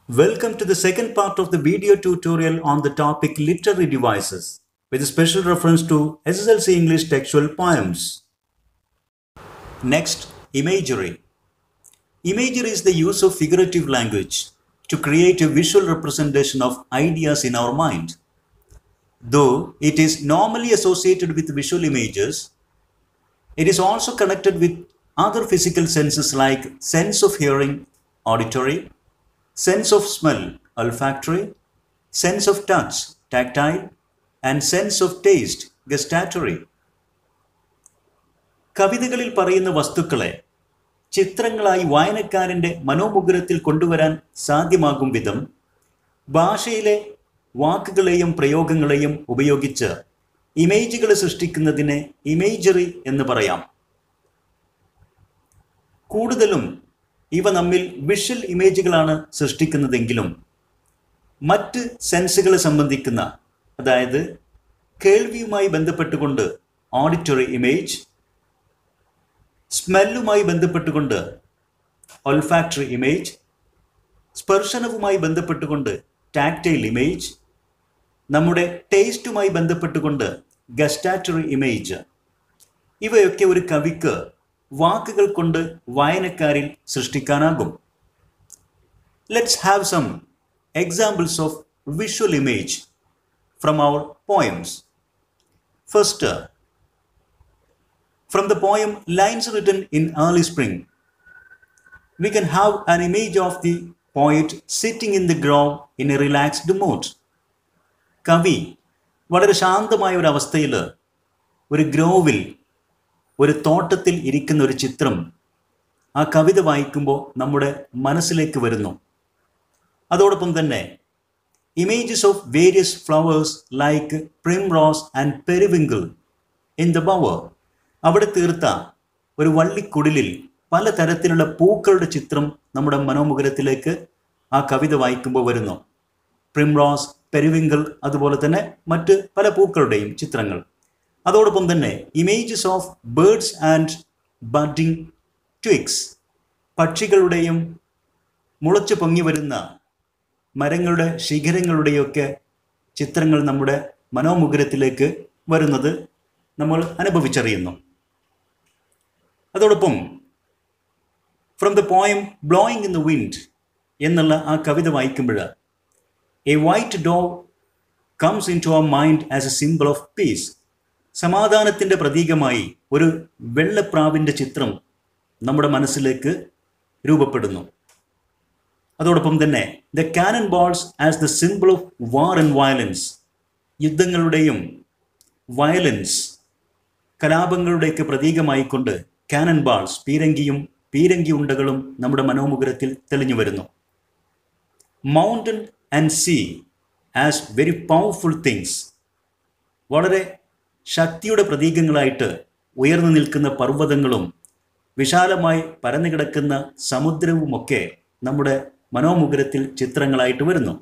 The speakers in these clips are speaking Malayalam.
Welcome to the second part of the video tutorial on the topic literary devices with a special reference to SSLC English textual poems. Next, imagery. Imagery is the use of figurative language to create a visual representation of ideas in our mind. Though it is normally associated with visual images, it is also connected with other physical senses like sense of hearing, auditory, sense of smell, olfactory, sense of touch, tactile, and sense of taste, gustatory. കവിതകളിൽ പറയുന്ന വസ്തുക്കളെ ചിത്രങ്ങളായി വായനക്കാരൻ്റെ മനോമുഗ്രത്തിൽ കൊണ്ടുവരാൻ സാധ്യമാകും വിധം ഭാഷയിലെ വാക്കുകളെയും പ്രയോഗങ്ങളെയും ഉപയോഗിച്ച് ഇമേജുകൾ സൃഷ്ടിക്കുന്നതിനെ ഇമേജറി എന്ന് പറയാം കൂടുതലും ഇവ നമ്മിൽ വിഷ്വൽ ഇമേജുകളാണ് സൃഷ്ടിക്കുന്നതെങ്കിലും മറ്റ് സെൻസുകളെ സംബന്ധിക്കുന്ന അതായത് കേൾവിയുമായി ബന്ധപ്പെട്ടുകൊണ്ട് ഓഡിറ്ററി ഇമേജ് സ്മെല്ലുമായി ബന്ധപ്പെട്ടുകൊണ്ട് ഒൾഫാക്ടറി ഇമേജ് സ്പർശനവുമായി ബന്ധപ്പെട്ടുകൊണ്ട് ടാക്ടൈൽ ഇമേജ് നമ്മുടെ ടേസ്റ്റുമായി ബന്ധപ്പെട്ടുകൊണ്ട് ഗസ്റ്റാറ്ററി ഇമേജ് ഇവയൊക്കെ ഒരു കവിക്ക് വാക്കുകൾ കൊണ്ട് വായനക്കാരിൽ സൃഷ്ടിക്കാനാകും let's have some examples of visual image from our poems first from the poem lines written in early spring we can have an image of the poet sitting in the grove in a relaxed mood. കവി വളരെ ശാന്തമായ ഒരു അവസ്ഥയിൽ ഒരു ഗ്രോവിൽ ഒരു തോട്ടത്തിൽ ഇരിക്കുന്ന ഒരു ചിത്രം ആ കവിത വായിക്കുമ്പോൾ നമ്മുടെ മനസ്സിലേക്ക് വരുന്നു അതോടൊപ്പം തന്നെ images of various flowers like primrose and periwinkle in the bower അവിടെ തീർത്ത ഒരു വള്ളിക്കുടിലിൽ പലതരത്തിലുള്ള പൂക്കളുടെ ചിത്രം നമ്മുടെ മനോമുഖരത്തിലേക്ക് ആ കവിത വായിക്കുമ്പോൾ വരുന്നു പ്രിംറോസ് പെരുവിങ്കിൾ അതുപോലെ തന്നെ മറ്റ് പല പൂക്കളുടെയും ചിത്രങ്ങൾ അതോടൊപ്പം തന്നെ images of birds and budding twigs പക്ഷികളുടെയും മുളച്ചു പൊങ്ങി വരുന്ന മരങ്ങളുടെ ശിഖരങ്ങളുടെയൊക്കെ ചിത്രങ്ങൾ നമ്മുടെ മനോമുഖരത്തിലേക്ക് വരുന്നത് നമ്മൾ അനുഭവിച്ചറിയുന്നു അതോടൊപ്പം from the poem blowing in the wind എന്നുള്ള ആ കവിത വായിക്കുമ്പോൾ a white dove comes into our mind as a symbol of peace സമാധാനത്തിൻ്റെ പ്രതീകമായി ഒരു വെള്ളപ്രാവിൻ്റെ ചിത്രം നമ്മുടെ മനസ്സിലേക്ക് രൂപപ്പെടുന്നു അതോടൊപ്പം തന്നെ the cannon balls as the symbol of war and violence യുദ്ധങ്ങളുടെയും വയലൻസ് കലാപങ്ങളുടെയൊക്കെ പ്രതീകമായിക്കൊണ്ട് കാനൻ ബാൾസ് പീരങ്കിയും പീരങ്കി ഉണ്ടകളും നമ്മുടെ മനോമുഖരത്തിൽ തെളിഞ്ഞു വരുന്നു mountain and sea as very powerful things വളരെ ശക്തിയുടെ പ്രതീകങ്ങളായിട്ട് ഉയർന്നു നിൽക്കുന്ന പർവ്വതങ്ങളും വിശാലമായി പരന്നു കിടക്കുന്ന സമുദ്രവുമൊക്കെ നമ്മുടെ മനോമുഖരത്തിൽ ചിത്രങ്ങളായിട്ട് വരുന്നു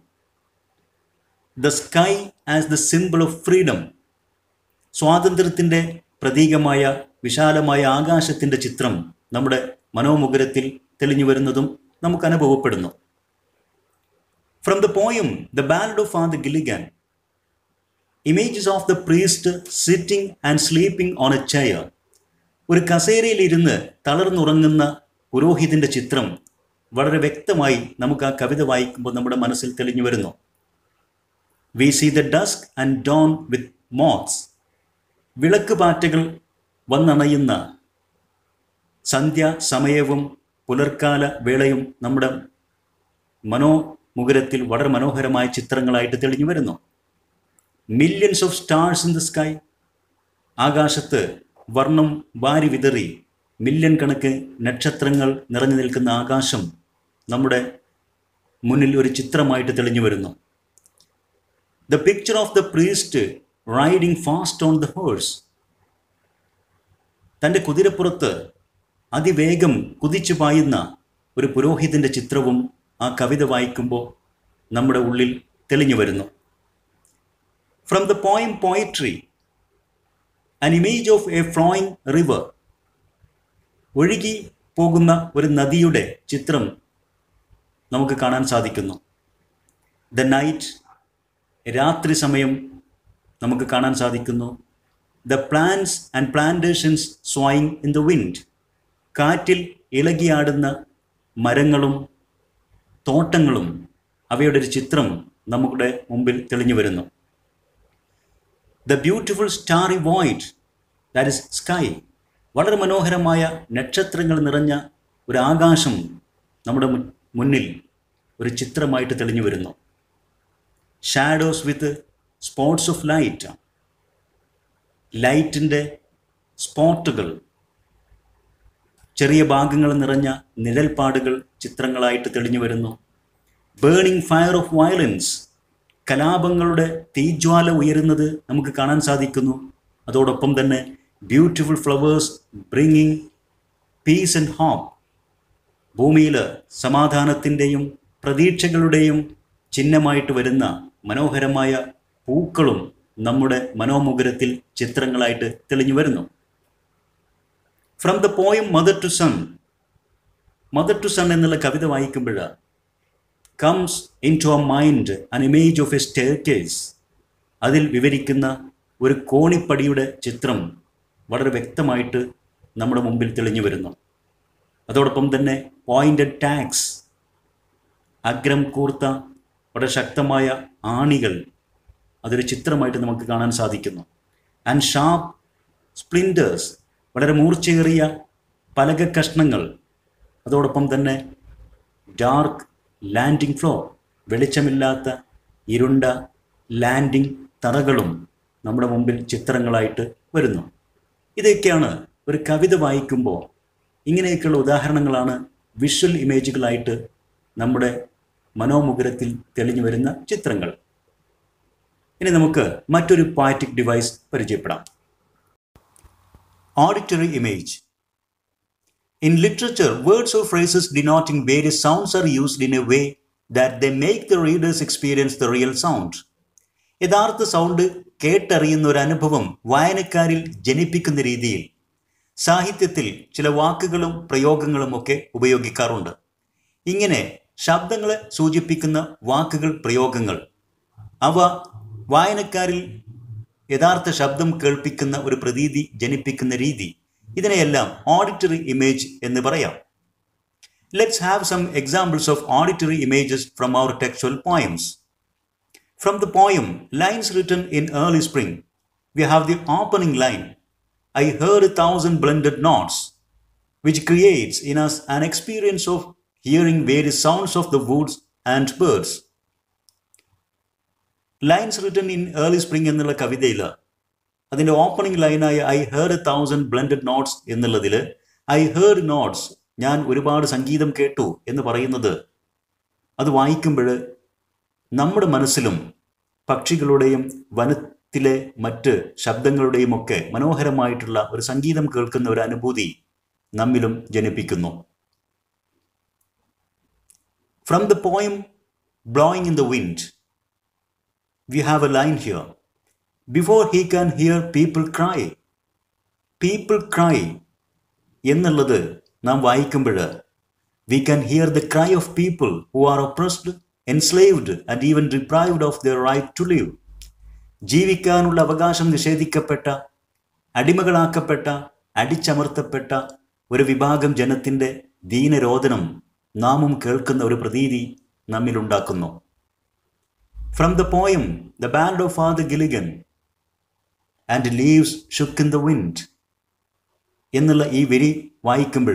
the sky as the symbol of freedom സ്വാതന്ത്ര്യത്തിൻ്റെ പ്രതീകമായ വിശാലമായ ആകാശത്തിൻ്റെ ചിത്രം നമ്മുടെ മനോമുഖരത്തിൽ തെളിഞ്ഞു വരുന്നതും നമുക്ക് അനുഭവപ്പെടുന്നു from the poem the ballad of Father Gilligan images of the priest sitting and sleeping on a chair ഒരു കസേരയിൽ ഇരുന്ന് തളർന്നുറങ്ങുന്ന പുരോഹിതന്റെ ചിത്രം വളരെ വ്യക്തമായി നമുക്ക് ആ കവിത വായിക്കുമ്പോൾ നമ്മുടെ മനസ്സിൽ തെളിഞ്ഞു വരുന്നു we see the dusk and dawn with moths വിളക്ക് പാറ്റകൾ വന്നണയുന്ന സന്ധ്യ സമയവും പുലർക്കാല വേളയും നമ്മുടെ മനോമുഖരത്തിൽ വളരെ മനോഹരമായ ചിത്രങ്ങളായിട്ട് തെളിഞ്ഞു വരുന്നു millions of stars in the sky ആകാശത്ത് വർണ്ണം വാരി വിതറി മില്യൺ കണക്ക് നക്ഷത്രങ്ങൾ നിറഞ്ഞു നിൽക്കുന്ന ആകാശം നമ്മുടെ മുന്നിൽ ഒരു ചിത്രമായിട്ട് തെളിഞ്ഞു വരുന്നു the picture of the priest riding fast on the horse തൻ്റെ കുതിരപ്പുറത്ത് അതിവേഗം കുതിച്ചു പായുന്ന ഒരു പുരോഹിതൻ്റെ ചിത്രവും ആ കവിത വായിക്കുമ്പോൾ നമ്മുടെ ഉള്ളിൽ തെളിഞ്ഞു വരുന്നു from the poem poetry an image of a flowing river ഒഴുകി പോകുന്ന ഒരു നദിയുടെ ചിത്രം നമുക്ക് കാണാൻ സാധിക്കുന്നു ദ നൈറ്റ് രാത്രി സമയം നമുക്ക് കാണാൻ സാധിക്കുന്നു the plants and plantations swaying in the wind കാറ്റിൽ ഇളകിയാടുന്ന മരങ്ങളും തോട്ടങ്ങളും അവയുടെ ഒരു ചിത്രം നമ്മുടെ മുമ്പിൽ തെളിഞ്ഞു വരുന്നു the beautiful starry void that is sky വളരെ മനോഹരമായ നക്ഷത്രങ്ങൾ നിറഞ്ഞ ഒരു ആകാശം നമ്മുടെ മു- മുന്നിൽ ഒരു ചിത്രമായിട്ട് തെളിഞ്ഞു വരുന്നു shadows with spots of light ലൈറ്റിൻ്റെ സ്പോട്ടുകൾ ചെറിയ ഭാഗങ്ങൾ നിറഞ്ഞ നിഴൽപ്പാടുകൾ ചിത്രങ്ങളായിട്ട് തെളിഞ്ഞു വരുന്നു ബേണിംഗ് ഫയർ ഓഫ് വയലൻസ് കലാപങ്ങളുടെ തീജ്വാല ഉയരുന്നത് നമുക്ക് കാണാൻ സാധിക്കുന്നു അതോടൊപ്പം തന്നെ beautiful flowers bringing peace and hope ഭൂമിയിൽ സമാധാനത്തിൻ്റെയും പ്രതീക്ഷകളുടെയും ചിഹ്നമായിട്ട് വരുന്ന മനോഹരമായ പൂക്കളും നമ്മുടെ മനോമുകുരത്തിൽ ചിത്രങ്ങളായിട്ട് തെളിഞ്ഞു വരുന്നു from the poem mother to son mother to son എന്നുള്ള കവിത വായിക്കുമ്പോൾ comes into a mind an image of a staircase അതിൽ വിവരിക്കുന്ന ഒരു കോണിപ്പടിയുടെ ചിത്രം വളരെ വ്യക്തമായിട്ട് നമ്മുടെ മുമ്പിൽ തെളിഞ്ഞു വരുന്നു അതോടൊപ്പം തന്നെ പോയിന്റഡ് ടാക്സ് അഗ്രം കൂർത്ത വളരെ ശക്തമായ ആണികൾ അതൊരു ചിത്രമായിട്ട് നമുക്ക് കാണാൻ സാധിക്കുന്നു ആൻഡ് ഷാർപ്പ് സ്പ്ലിൻഡേഴ്സ് വളരെ മൂർച്ചയേറിയ പലക കഷ്ണങ്ങൾ അതോടൊപ്പം തന്നെ ഡാർക്ക് ലാൻഡിംഗ് ഫ്ലോർ വെളിച്ചമില്ലാത്ത ഇരുണ്ട ലാൻഡിംഗ് തറകളും നമ്മുടെ മുമ്പിൽ ചിത്രങ്ങളായിട്ട് വരുന്നു ഇതൊക്കെയാണ് ഒരു കവിത വായിക്കുമ്പോൾ ഇങ്ങനെയൊക്കെയുള്ള ഉദാഹരണങ്ങളാണ് വിഷ്വൽ ഇമേജുകളായിട്ട് നമ്മുടെ മനോമുകുരത്തിൽ തെളിഞ്ഞു വരുന്ന ചിത്രങ്ങൾ ഇനി നമുക്ക് മറ്റൊരു പോയറ്റിക് ഡിവൈസ് പരിചയപ്പെടാം auditory image In literature, words or phrases denoting various sounds are used in a way that they make the readers experience the real sound. യഥാർത്ഥ സൗണ്ട് കേട്ടറിയുന്ന ഒരു അനുഭവം വായനക്കാരിൽ ജനിപ്പിക്കുന്ന രീതിയിൽ സാഹിത്യത്തിൽ ചില വാക്കുകളും പ്രയോഗങ്ങളും ഒക്കെ ഉപയോഗിക്കാറുണ്ട് ഇങ്ങനെ ശബ്ദങ്ങളെ സൂചിപ്പിക്കുന്ന വാക്കുകൾ പ്രയോഗങ്ങൾ അവ വായനക്കാരിൽ യഥാർത്ഥ ശബ്ദം കേൾപ്പിക്കുന്ന ഒരു പ്രതീതി ജനിപ്പിക്കുന്ന രീതി ഇതിനെയെല്ലാം ഓഡിറ്ററി ഇമേജ് എന്ന് പറയാം let's have some examples of auditory images from our textual poems From the poem Lines Written in Early Spring, we have the opening line I heard a thousand blended notes, which creates in us an experience of hearing various sounds of the woods and birds. Lines written in early spring എന്നുള്ള കവിതയിൽ അതിൻ്റെ ഓപ്പണിംഗ് ലൈനായ I heard a thousand blended notes എന്നുള്ളതിൽ ഐ ഹേർഡ് നോട്ട്സ് ഞാൻ ഒരുപാട് സംഗീതം കേട്ടു എന്ന് പറയുന്നത് അത് വായിക്കുമ്പോൾ നമ്മുടെ മനസ്സിലും പക്ഷികളുടെയും വനത്തിലെ മറ്റ് ശബ്ദങ്ങളുടെയും ഒക്കെ മനോഹരമായിട്ടുള്ള ഒരു സംഗീതം കേൾക്കുന്ന ഒരു അനുഭൂതി നമ്മിലും ജനിപ്പിക്കുന്നു from the poem blowing in the wind we have a line here before he can hear people cry people cry എന്നുള്ളത് നാം വായിക്കുമ്പോൾ we can hear the cry of people who are oppressed enslaved and even deprived of the right to live ജീവിക്കാനുള്ള അവകാശം നിഷേധിക്കപ്പെട്ട അടിമകളാക്കപ്പെട്ട അടിച്ചമർത്തപ്പെട്ട ഒരു വിഭാഗം ജനത്തിൻ്റെ ദീനരോധനം നാമും കേൾക്കുന്ന ഒരു പ്രതീതി നമ്മിലുണ്ടാക്കുന്നു from the poem the band of Father Gilligan and leaves shook in the wind എന്നുള്ള ഈ വരി വായിക്കുമ്പോൾ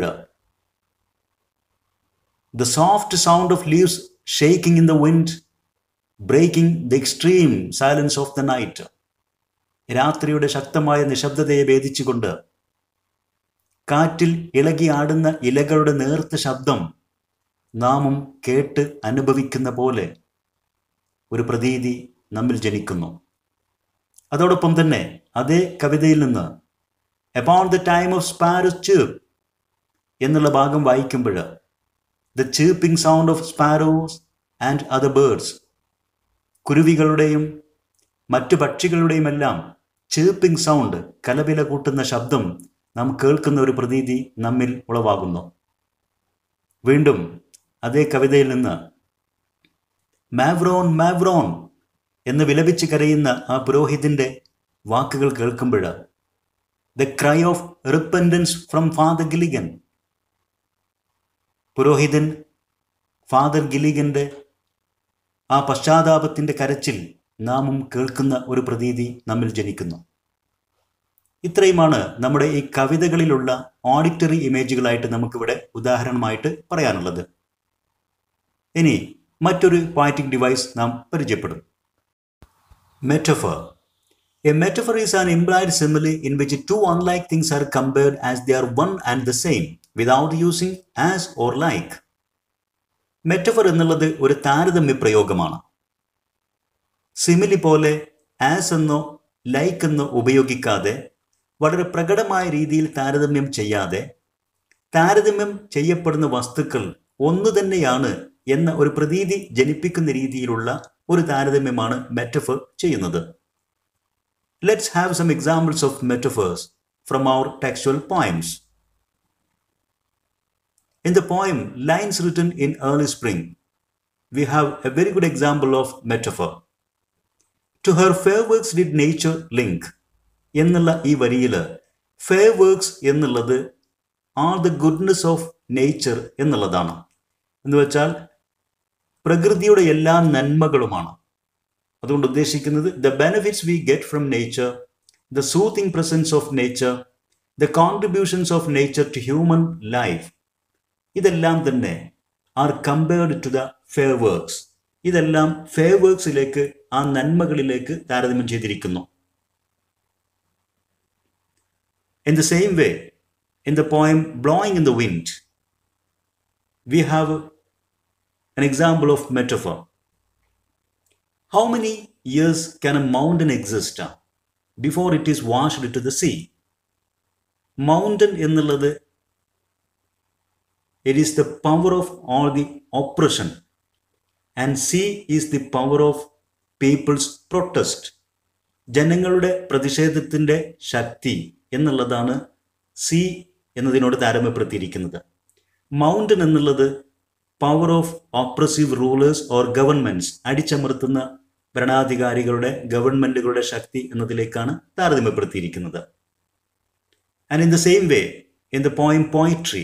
the soft sound of leaves shaking in the wind breaking the extreme silence of the night രാത്രിയുടെ ശക്തമായ നിശബ്ദതയെ ഭേദിച്ചുകൊണ്ട് കാറ്റിൽ ഇളകി ആടുന്ന ഇലകളുടെ നേർത്ത ശബ്ദം നാമും കേട്ട് അനുഭവിക്കുന്ന പോലെ ഒരു പ്രതീതി നമ്മിൽ ജനിക്കുന്നു അതോടൊപ്പം തന്നെ അതേ കവിതയിൽ നിന്ന് about the time of sparrows chirp എന്നുള്ള ഭാഗം വായിക്കുമ്പോൾ the chirping sound of sparrows and other birds കുരുവികളുടെയും മറ്റു പക്ഷികളുടെയും എല്ലാം ചേപ്പിംഗ് സൗണ്ട് കലപില കൂട്ടുന്ന ശബ്ദം നാം കേൾക്കുന്ന ഒരു പ്രതീതി നമ്മിൽ ഉളവാകുന്നു വീണ്ടും അതേ കവിതയിൽ നിന്ന് മാവ്രോൺ മാവ്രോൺ എന്ന് വിലപിച്ച് കരയുന്ന ആ പുരോഹിതന്റെ വാക്കുകൾ കേൾക്കുമ്പോൾ the cry of repentance from Father Gilligan പുരോഹിതൻ ഫാദർ ഗിലിഗന്റെ ആ പശ്ചാത്താപത്തിന്റെ കരച്ചിൽ നാമും കേൾക്കുന്ന ഒരു പ്രതീതി നമ്മിൽ ജനിക്കുന്നു ഇത്രയുമാണ് നമ്മുടെ ഈ കവിതകളിലുള്ള ഓഡിറ്ററി ഇമേജുകളായിട്ട് നമുക്കിവിടെ ഉദാഹരണമായിട്ട് പറയാനുള്ളത് ഇനി മറ്റൊരു പോയറ്റിക് ഡിവൈസ് നാം പരിചയപ്പെടും metaphor a metaphor is an implied simile in which two unlike things are compared as they are one and the same without using as or like metaphor എന്നുള്ളത് ഒരു താരതമ്യ പ്രയോഗമാണ് സിമിലി പോലെ ആസ് എന്നോ ലൈക്ക് എന്നോ ഉപയോഗിക്കാതെ വളരെ പ്രകടമായ രീതിയിൽ താരതമ്യം ചെയ്യാതെ താരതമ്യം ചെയ്യപ്പെടുന്ന വസ്തുക്കൾ ഒന്നു തന്നെയാണ് എന്ന ഒരു പ്രതീതി ജനിപ്പിക്കുന്ന രീതിയിലുള്ള ഒരു താരതമ്യമാണ് മെറ്റഫർ ചെയ്യുന്നത് let's have some examples of metaphors from our textual poems In the poem Lines Written in Early Spring, we have a very good example of metaphor. To her fair works did nature link എന്നുള്ള ഈ വരിയിൽ ഫെയർ വർക്ക്സ് എന്നുള്ളത് are the goodness of nature എന്നുള്ളതാണ് എന്ന് വെച്ചാൽ പ്രകൃതിയുടെ എല്ലാ നന്മകളുമാണ് അതുകൊണ്ട് ഉദ്ദേശിക്കുന്നത് the benefits we get from nature the soothing presence of nature the contributions of nature to human life ഇതെല്ലാം തന്നെ are compared to the fair works ഇതെല്ലാം ഫെയർ വർക്ക്സിലേക്ക് ആ നന്മകളിലേക്ക് താരതമ്യം ചെയ്തിരിക്കുന്നു in the same way in the poem blowing in the wind we have an example of metaphor. How many years can a mountain exist before it is washed into the sea? Mountain എന്നുള്ളത് it is the power of all the oppression and sea is the power of people's protest ജനങ്ങളുടെ പ്രതിഷേധത്തിൻ്റെ ശക്തി എന്നുള്ളതാണ് സി എന്നതിനോട് താരതമ്യപ്പെടുത്തിയിരിക്കുന്നത് മൗണ്ടൻ എന്നുള്ളത് power of oppressive rulers or governments അടിച്ചമർത്തുന്ന ഭരണാധികാരികളുടെ ഗവൺമെന്റുകളുടെ ശക്തി എന്നതിലേക്കാണ് താരതമ്യപ്പെടുത്തിയിരിക്കുന്നത് and in the same way in the poem poetry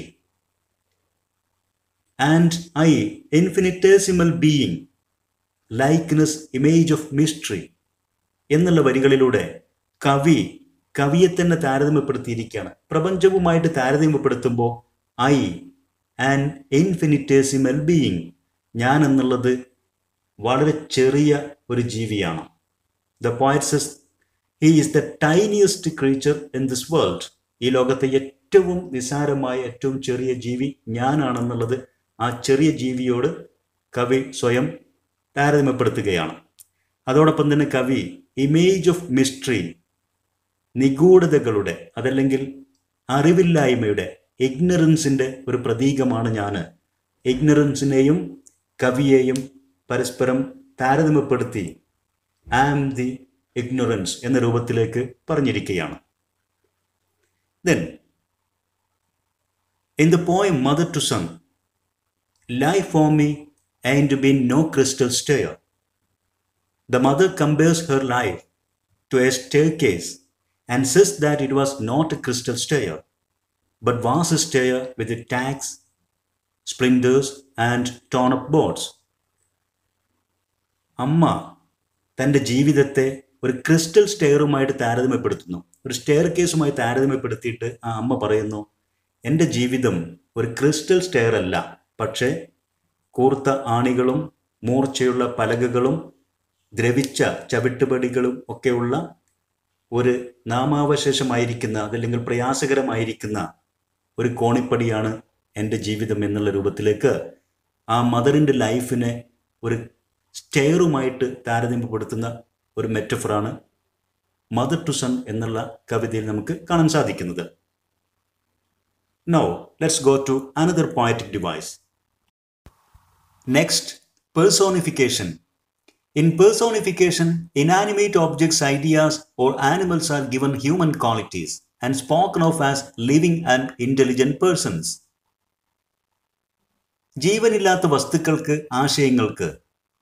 and I infinitesimal being likeness image of mystery എന്നുള്ള വരികളിലൂടെ കവി കവിയെ തന്നെ താരതമ്യപ്പെടുത്തിയിരിക്കുകയാണ് പ്രപഞ്ചവുമായിട്ട് താരതമ്യപ്പെടുത്തുമ്പോൾ ഐ ആൻഡ് ഇൻഫിനിറ്റേസിമൽ ബീയിങ് ഞാൻ എന്നുള്ളത് വളരെ ചെറിയ ഒരു ജീവിയാണ് the poetess he is the tiniest creature in this world ഈ ലോകത്തെ ഏറ്റവും നിസാരമായ ഏറ്റവും ചെറിയ ജീവി ഞാനാണെന്നുള്ളത് ആ ചെറിയ ജീവിയോട് കവി സ്വയം താരതമ്യപ്പെടുത്തുകയാണ് അതോടൊപ്പം തന്നെ കവി ഇമേജ് ഓഫ് മിസ്റ്ററി നിഗൂഢതകളുടെ അതല്ലെങ്കിൽ അറിവില്ലായ്മയുടെ ഇഗ്നറൻസിൻ്റെ ഒരു പ്രതീകമാണ് ഞാൻ ഇഗ്നറൻസിനെയും കവിയെയും പരസ്പരം താരതമ്യപ്പെടുത്തി ആം ദി ഇഗ്നറൻസ് എന്ന രൂപത്തിലേക്ക് പറഞ്ഞിരിക്കുകയാണ് then in the poem mother to son life for me and been no crystal stair the mother compares her life to a staircase and says that it was not a crystal stair but was a stair with the tags, splinters, and torn up boards. അമ്മ തൻ്റെ ജീവിതത്തെ ഒരു ക്രിസ്റ്റൽ സ്റ്റെയറുമായിട്ട് താരതമ്യപ്പെടുത്തുന്നു ഒരു സ്റ്റെയർ കേസുമായി താരതമ്യപ്പെടുത്തിയിട്ട് ആ അമ്മ പറയുന്നു എൻ്റെ ജീവിതം ഒരു ക്രിസ്റ്റൽ സ്റ്റെയർ അല്ല പക്ഷേ കൂർത്ത ആണികളും മൂർച്ചയുള്ള പലകകളും ദ്രവിച്ച ചവിട്ടുപടികളും ഒക്കെയുള്ള ഒരു നാമാവശേഷമായിരിക്കുന്ന അതല്ലെങ്കിൽ പ്രയാസകരമായിരിക്കുന്ന ഒരു കോണിപ്പടിയാണ് എൻ്റെ ജീവിതം എന്നുള്ള രൂപത്തിലേക്ക് ആ മദറിൻ്റെ ലൈഫിനെ ഒരു സ്റ്റെയറുമായിട്ട് താരതമ്യപ്പെടുത്തുന്ന ഒരു മെറ്റഫറാണ് മദർ ടു സൺ എന്നുള്ള കവിതയിൽ നമുക്ക് കാണാൻ സാധിക്കുന്നത് now let's go to another poetic device next personification In personification, inanimate objects, ideas, or animals are given human qualities and spoken of as living and intelligent persons. ജീവനില്ലാത്ത വസ്തുക്കൾക്ക് ആശയങ്ങൾക്ക്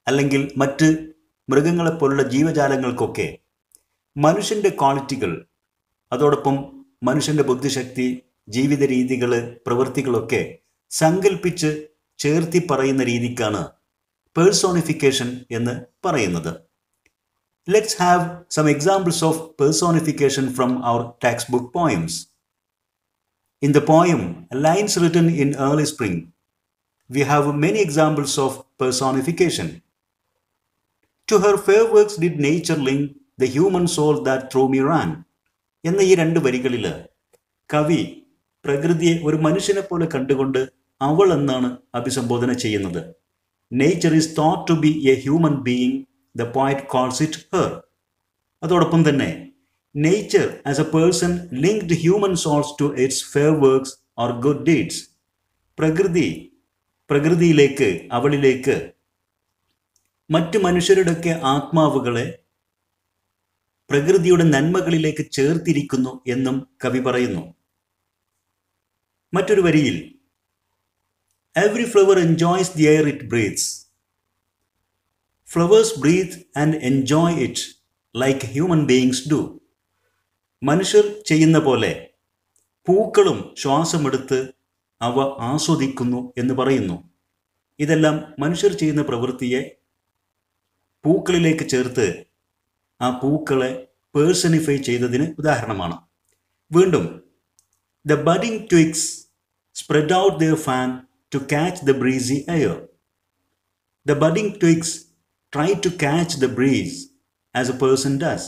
അല്ലെങ്കിൽ മറ്റ് മൃഗങ്ങളെപ്പോലുള്ള ജീവജാലങ്ങൾക്കൊക്കെ മനുഷ്യൻ്റെ ക്വാളിറ്റികൾ അതോടൊപ്പം മനുഷ്യൻ്റെ ബുദ്ധിശക്തി ജീവിത രീതികൾ പ്രവൃത്തികളൊക്കെ സങ്കല്പിച്ച് ചേർത്തി പറയുന്ന രീതിക്കാണ് പേഴ്സോണിഫിക്കേഷൻ എന്ന് പറയുന്നത് let's have some examples of personification from our text book poems in the poem lines written in early spring we have many examples of personification. To her fair works did nature link the human soul that through me ran. എന്ന ഈ രണ്ട് വരികളിൽ കവി പ്രകൃതിയെ ഒരു മനുഷ്യനെ പോലെ കണ്ടുകൊണ്ട് അവൾ എന്നാണ് അഭിസംബോധന ചെയ്യുന്നത് nature is thought to be a human being the poet calls it her അതോടൊപ്പം തന്നെ nature as a person linked human souls to its fair works or good deeds പ്രകൃതി പ്രകൃതിയിലേക്ക് അവളിലേക്ക് മറ്റു മനുഷ്യരുടെയൊക്കെ ആത്മാവുകളെ പ്രകൃതിയുടെ നന്മകളിലേക്ക് ചേർത്തിരിക്കുന്നു എന്നും കവി പറയുന്നു മറ്റൊരു വരിയിൽ every flower enjoys the air it breathes flowers breathe and enjoy it like human beings do മനുഷ്യർ ചെയ്യുന്ന പോലെ പൂക്കളും ശ്വാസമെടുത്ത് അവ ആസ്വദിക്കുന്നു എന്ന് പറയുന്നു ഇതെല്ലാം മനുഷ്യർ ചെയ്യുന്ന പ്രവൃത്തിയെ പൂക്കളിലേക്ക് ചേർത്ത് ആ പൂക്കളെ പേഴ്സണിഫൈ ചെയ്തതിന് ഉദാഹരണമാണ് വീണ്ടും the budding twigs spread out their fan to catch the breezy air the budding twigs try to catch the breeze as a person does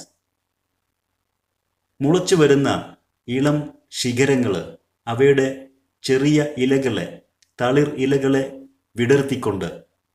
മുളച്ചു വരുന്ന ഇളം ശിഖരങ്ങൾ അവയുടെ ചെറിയ ഇലകളെ തളിർ ഇലകളെ വിടർത്തിക്കൊണ്ട്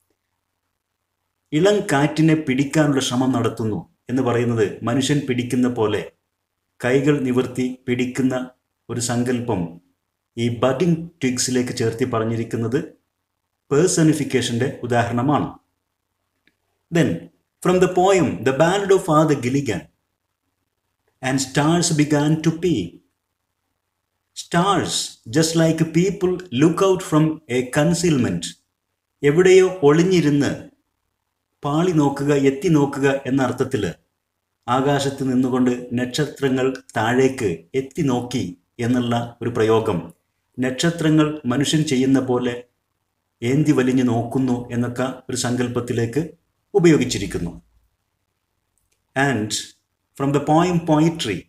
ഇളം കാറ്റിനെ പിടിക്കാനുള്ള ശ്രമം നടത്തുന്നു എന്ന് പറയുന്നത് മനുഷ്യൻ പിടിക്കുന്ന പോലെ കൈകൾ നിവർത്തി പിടിക്കുന്ന ഒരു സങ്കല്പം ഈ ബഡിംഗ് ട്വിഗ്സിലേക്ക് ചേർത്തി പറഞ്ഞിരിക്കുന്നത് പേഴ്സണിഫിക്കേഷന്റെ ഉദാഹരണമാണ് then from the poem the ballad of uh the Gilligan and stars began to peep stars just like people look out from a concealment എവിടെയോ ഒളിഞ്ഞിരുന്ന് പാളി നോക്കുക എത്തി നോക്കുക എന്ന അർത്ഥത്തിൽ ആകാശത്ത് നിന്നുകൊണ്ട് നക്ഷത്രങ്ങൾ താഴേക്ക് എത്തി നോക്കി എന്നുള്ള ഒരു പ്രയോഗം നക്ഷത്രങ്ങൾ മനുഷ്യൻ ചെയ്യുന്ന പോലെ ഏന്തി വലിഞ്ഞു നോക്കുന്നു എന്നൊക്കെ ഒരു സങ്കല്പത്തിലേക്ക് ഉപയോഗിച്ചിരിക്കുന്നു and from the poem poetry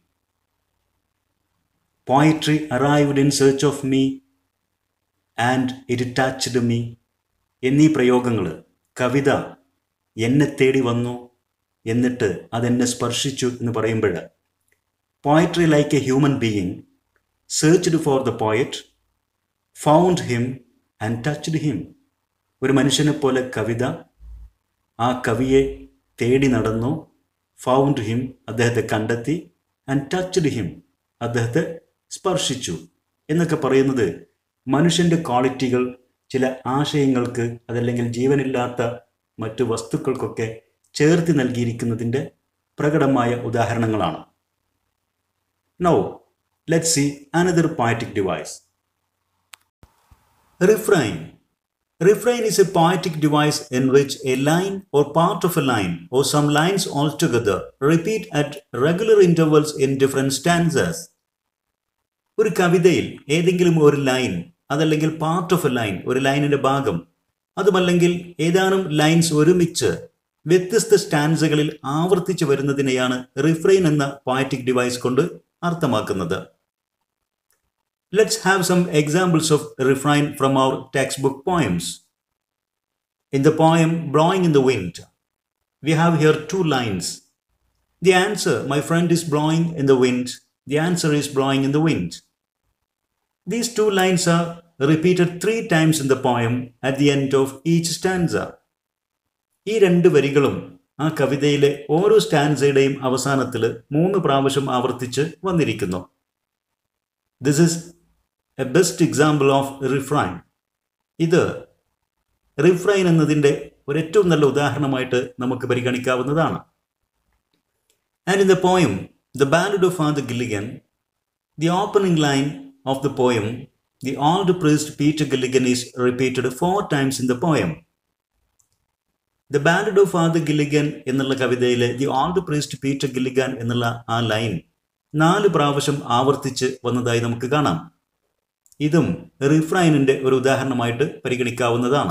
poetry arrived in search of me and it touched me എന്നീ പ്രയോഗങ്ങൾ കവിത എന്നെ തേടി വന്നു എന്നിട്ട് അതെന്നെ സ്പർശിച്ചു എന്ന് പറയുമ്പോൾ poetry like a human being searched for the poet found him and touched him ഒരു മനുഷ്യനെ പോലെ കവിത ആ കവിയെ തേടി നടന്നു ഫൗണ്ട് ഹിം അദ്ദേഹത്തെ കണ്ടെത്തി ആൻഡ് ടച്ച്ഡ് ഹിം അദ്ദേഹത്തെ സ്പർശിച്ചു എന്നൊക്കെ പറയുന്നത് മനുഷ്യൻ്റെ ക്വാളിറ്റികൾ ചില ആശയങ്ങൾക്ക് അതല്ലെങ്കിൽ ജീവനില്ലാത്ത മറ്റു വസ്തുക്കൾക്കൊക്കെ ചേർത്തി നൽകിയിരിക്കുന്നതിൻ്റെ പ്രകടമായ ഉദാഹരണങ്ങളാണ് now let see another poetic device. Refrain. Refrain is a poetic device in which a line or part of a line or some lines altogether repeat at regular intervals in different stanzas. ഒരു കവിതയിൽ ഏതെങ്കിലും ഒരു ലൈൻ അതല്ലെങ്കിൽ പാർട്ട് ഓഫ് എ ലൈൻ ഒരു ലൈനിന്റെ ഭാഗം അതുമല്ലെങ്കിൽ ഏതാനും ലൈൻസ് ഒരുമിച്ച് വ്യത്യസ്ത സ്റ്റാൻസുകളിൽ ആവർത്തിച്ചു വരുന്നതിനെയാണ് റിഫ്രെയിൻ എന്ന പോയറ്റിക് ഡിവൈസ് കൊണ്ട് അർത്ഥമാക്കുന്നത് let's have some examples of refrain from our text book poems in the poem blowing in the wind we have here two lines the answer my friend is blowing in the wind the answer is blowing in the wind These two lines are repeated three times in the poem at the end of each stanza. ഈ രണ്ട് വരികളും ആ കവിതയിലെ ഓരോ സ്റ്റാൻസയുടെയും അവസാനത്തിൽ മൂന്ന് പ്രാവശ്യം ആവർത്തിച്ച് വന്നിരിക്കുന്നു this is a best example of refrain ഇത് റിഫ്രൈൻ എന്നതിൻ്റെ ഒരു ഏറ്റവും നല്ല ഉദാഹരണമായിട്ട് നമുക്ക് പരിഗണിക്കാവുന്നതാണ് and in the poem the ballad of Father Gilligan the opening line of the poem, the old priest Peter Gilligan is repeated four times in the poem. The band of Father Gilligan എന്നുള്ള കവിതയിലെ the old priest Peter Gilligan എന്നുള്ള ആ ലൈൻ നാല് പ്രാവശ്യം ആവർത്തിച്ച് വന്നതായി നമുക്ക് കാണാം ഇതും റിഫ്രൈനിന്റെ ഒരു ഉദാഹരണമായിട്ട് പരിഗണിക്കാവുന്നതാണ്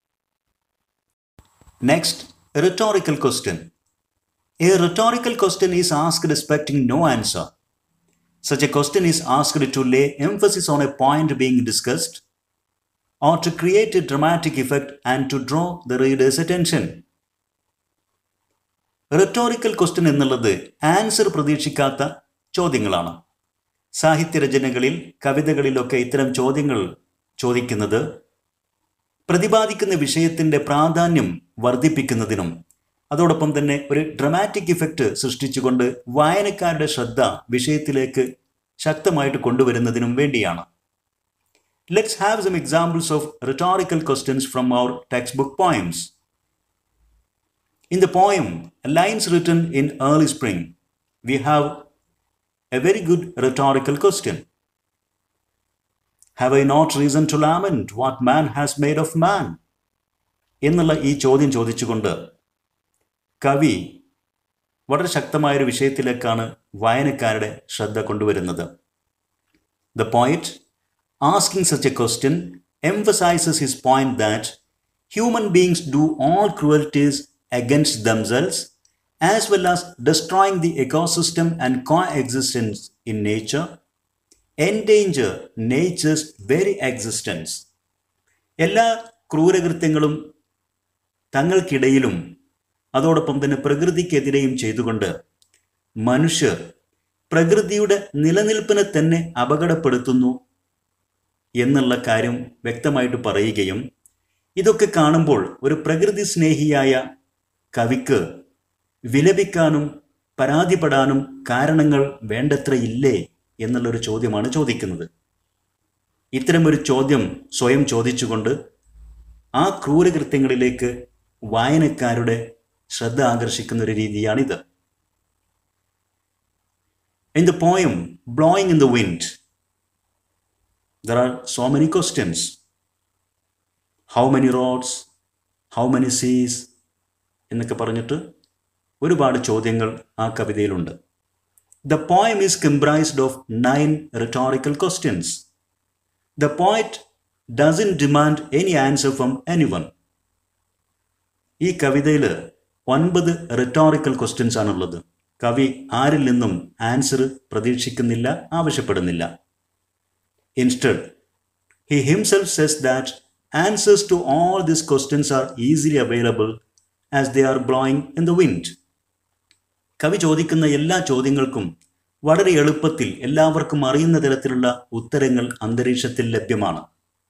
next rhetorical question. A rhetorical question is asked expecting no answer. Such a question is asked to lay emphasis on a point being discussed or to create a dramatic effect and to draw the reader's attention. Rhetorical question എന്നുള്ളത് ആൻസർ പ്രതീക്ഷിക്കാത്ത ചോദ്യങ്ങളാണ് സാഹിത്യരചനകളിൽ കവിതകളിലൊക്കെ ഇത്തരം ചോദ്യങ്ങൾ ചോദിക്കുന്നത് പ്രതിപാദിക്കുന്ന വിഷയത്തിന്റെ പ്രാധാന്യം വർദ്ധിപ്പിക്കുന്നതിനും അതോടൊപ്പം തന്നെ ഒരു ഡ്രമാറ്റിക് ഇഫക്റ്റ് സൃഷ്ടിച്ചുകൊണ്ട് വായനക്കാരുടെ ശ്രദ്ധ വിഷയത്തിലേക്ക് ശക്തമായിട്ട് കൊണ്ടുവരുന്നതിനും വേണ്ടിയാണ് let's have some examples of rhetorical questions from our text book poems in the poem lines written in early spring we have a very good rhetorical question have I not reason to lament what man has made of man എന്നുള്ള ഈ ചോദ്യം ചോദിച്ചുകൊണ്ട് കവി വളരെ ശക്തമായൊരു വിഷയത്തിലേക്കാണ് വായനക്കാരുടെ ശ്രദ്ധ കൊണ്ടുവരുന്നത് the poet asking such a question emphasizes his point that human beings do all cruelties against themselves as well as destroying the ecosystem and co existence in nature endanger nature's very existence എല്ലാ ക്രൂരകൃത്യങ്ങളും തങ്ങൾക്കിടയിലും അതോടൊപ്പം തന്നെ പ്രകൃതിക്കെതിരെയും ചെയ്തുകൊണ്ട് മനുഷ്യർ പ്രകൃതിയുടെ നിലനിൽപ്പിനെ തന്നെ അപകടപ്പെടുത്തുന്നു എന്നുള്ള കാര്യം വ്യക്തമായിട്ട് പറയുകയും ഇതൊക്കെ കാണുമ്പോൾ ഒരു പ്രകൃതി സ്നേഹിയായ കവിക്ക് വിലപിക്കാനും പരാതിപ്പെടാനും കാരണങ്ങൾ വേണ്ടത്ര ഇല്ലേ എന്നുള്ളൊരു ചോദ്യമാണ് ചോദിക്കുന്നത് ഇത്തരമൊരു ചോദ്യം സ്വയം ചോദിച്ചുകൊണ്ട് ആ ക്രൂരകൃത്യങ്ങളിലേക്ക് വായനക്കാരുടെ ശ്രദ്ധ ആകർഷിക്കുന്ന ഒരു രീതിയാണിത് in the poem blowing in the wind there are so many questions how many roads how many seas എന്നൊക്കെ പറഞ്ഞിട്ട് ഒരുപാട് ചോദ്യങ്ങൾ ആ കവിതയിലുണ്ട് the poem is comprised of nine rhetorical questions the poet doesn't demand any answer from any one ഈ കവിതയിൽ ഒൻപത് റിട്ടോറിക്കൽ ക്വസ്റ്റ്യൻസ് ആണുള്ളത് കവി ആരിൽ നിന്നും ആൻസർ പ്രതീക്ഷിക്കുന്നില്ല ആവശ്യപ്പെടുന്നില്ല instead he himself says that answers to all these questions are easily available as they are blowing in the wind കവി ചോദിക്കുന്ന എല്ലാ ചോദ്യങ്ങൾക്കും വളരെ എളുപ്പത്തിൽ എല്ലാവർക്കും അറിയുന്ന തരത്തിലുള്ള ഉത്തരങ്ങൾ അന്തരീക്ഷത്തിൽ ലഭ്യമാണ്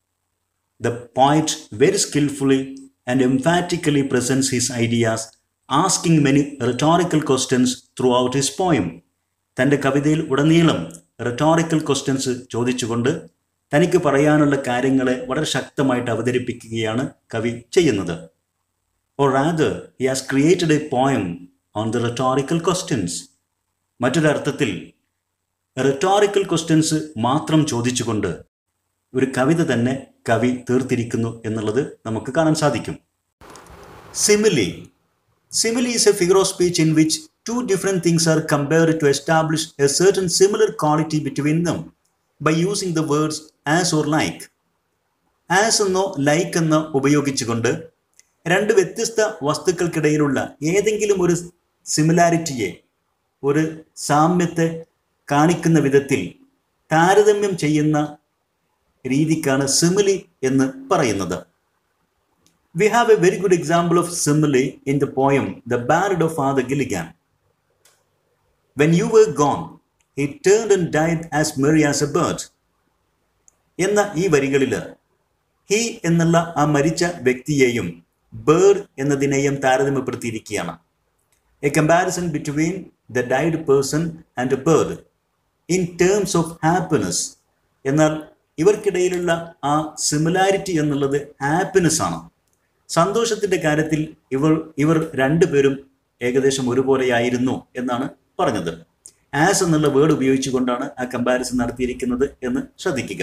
the poet very skilfully and emphatically presents his ideas asking many rhetorical questions throughout his poem തൻ്റെ കവിതയിൽ ഉടനീളം റിട്ടോറിക്കൽ ക്വസ്റ്റ്യൻസ് ചോദിച്ചുകൊണ്ട് തനിക്ക് പറയാനുള്ള കാര്യങ്ങളെ വളരെ ശക്തമായിട്ട് അവതരിപ്പിക്കുകയാണ് കവി ചെയ്യുന്നത് or rather he has created a poem on the rhetorical questions മറ്റൊരർത്ഥത്തിൽ റിട്ടോറിക്കൽ ക്വസ്റ്റ്യൻസ് മാത്രം ചോദിച്ചുകൊണ്ട് ഒരു കവിത തന്നെ കവി തീർത്തിരിക്കുന്നു എന്നുള്ളത് നമുക്ക് കാണാൻ സാധിക്കും simile simile is a figure of speech in which two different things are compared to establish a certain similar quality between them by using the words as or like as എന്നോ ലൈക്ക് എന്നോ ഉപയോഗിച്ചുകൊണ്ട് രണ്ട് വ്യത്യസ്ത വസ്തുക്കൾക്കിടയിലുള്ള ഏതെങ്കിലും ഒരു സിമിലാരിറ്റിയെ ഒരു സാമ്യത്തെ കാണിക്കുന്ന വിധത്തിൽ താരതമ്യം ചെയ്യുന്ന രീതിക്കാണ് സിമിലി എന്ന് പറയുന്നത് we have a very good example of simile in the poem the ballad of Father Gilligan when you were gone he turn and died as merry as a bird എന്ന ഈ വരികളിൽ ഹി എന്നുള്ള ആ മരിച്ച വ്യക്തിയെയും ബേർഡ് എന്നതിനെയും താരതമ്യപ്പെടുത്തിയിരിക്കുകയാണ് a comparison between the died person and a bird in terms of happiness എന്നാൽ ഇവർക്കിടയിലുള്ള ആ സിമിലാരിറ്റി എന്നുള്ളത് ഹാപ്പിനെസ് ആണ് സന്തോഷത്തിന്റെ കാര്യത്തിൽ ഇവർ ഇവർ രണ്ടുപേരും ഏകദേശം ഒരുപോലെയായിരുന്നു എന്നാണ് പറഞ്ഞത് ആസ് എന്നുള്ള വേർഡ് ഉപയോഗിച്ചുകൊണ്ടാണ് ആ കമ്പാരിസൺ നടത്തിയിരിക്കുന്നത് എന്ന് ശ്രദ്ധിക്കുക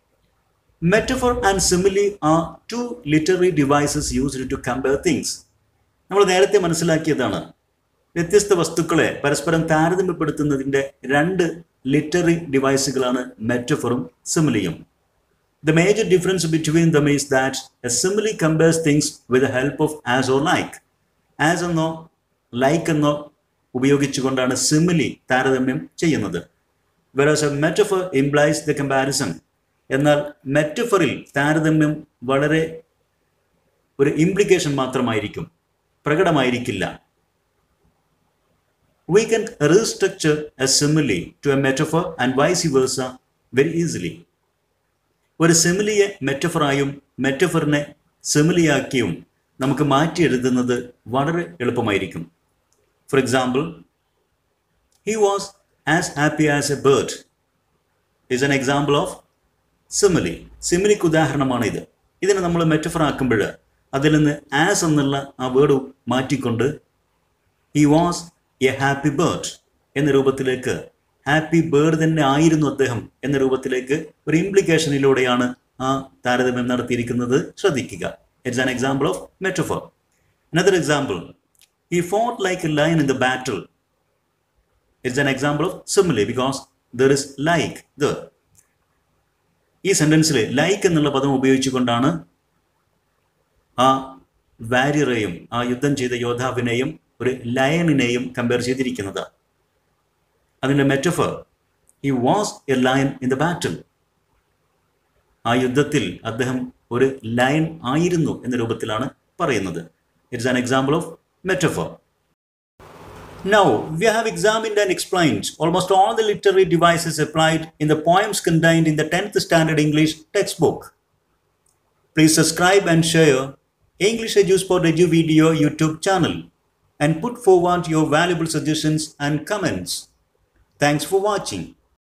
metaphor and simile are two literary devices used to compare things നമ്മൾ നേരത്തെ മനസ്സിലാക്കിയതാണ് വ്യത്യസ്ത വസ്തുക്കളെ പരസ്പരം താരതമ്യപ്പെടുത്തുന്നതിൻ്റെ രണ്ട് ലിറ്ററി ഡിവൈസുകളാണ് മെറ്റഫറും സിമിലിയും The major difference between them is that a simile compares things with the help of as or like. As എന്നോ like എന്നോ ഉപയോഗിച്ചുകൊണ്ടാണ് സിമിലി താരതമ്യം ചെയ്യുന്നത് whereas a metaphor implies the comparison എന്നാൽ മെറ്റഫറിൽ താരതമ്യം വളരെ ഒരു ഇംപ്ലിക്കേഷൻ മാത്രമായിരിക്കും പ്രകടമായിരിക്കില്ല We can restructure a simile to a metaphor and vice versa very easily. ഒരു സിമിലിയെ മെറ്റഫറായും മെറ്റഫറിനെ സിമിലിയാക്കിയും നമുക്ക് മാറ്റി എഴുതുന്നത് വളരെ എളുപ്പമായിരിക്കും for example he was as happy as a bird is an example of simile സിമിലിക്ക് ഉദാഹരണമാണ് ഇത് ഇതിനെ നമ്മൾ മെറ്റഫർ ആക്കുമ്പോൾ അതിൽ നിന്ന് ആസ് എന്നുള്ള ആ വേർഡ് മാറ്റിക്കൊണ്ട് he was a happy bird എന്ന രൂപത്തിലേക്ക് ഹാപ്പി ബേർഡ് തന്നെ ആയിരുന്നു അദ്ദേഹം എന്ന രൂപത്തിലേക്ക് ഒരു ഇംപ്ലിക്കേഷനിലൂടെയാണ് ആ താരതമ്യം നടത്തിയിരിക്കുന്നത് ശ്രദ്ധിക്കുക it's an example of metaphor another example he fought like a lion in the battle it's an example of simile because there is like the ഈ സെന്റൻസിൽ ലൈക്ക് എന്നുള്ള പദം ഉപയോഗിച്ചുകൊണ്ടാണ് ആ വാരിയറെയും ആ യുദ്ധം ചെയ്ത യോദ്ധാവിനെയും ഒരു ലയണിനെയും കമ്പയർ ചെയ്തിരിക്കുന്നത് അതിൻ്റെ metaphor he was a lion in the battle ആ യുദ്ധത്തിൽ അദ്ദേഹം ഒരു ലയൺ ആയിരുന്നു എന്ന രൂപത്തിലാണ് പറയുന്നത് it's an example of metaphor Now, we have examined and explained almost all the literary devices applied in the poems contained in the 10th Standard English textbook. Please subscribe and share English EduSport Edu Video YouTube channel and put forward your valuable suggestions and comments. Thanks for watching.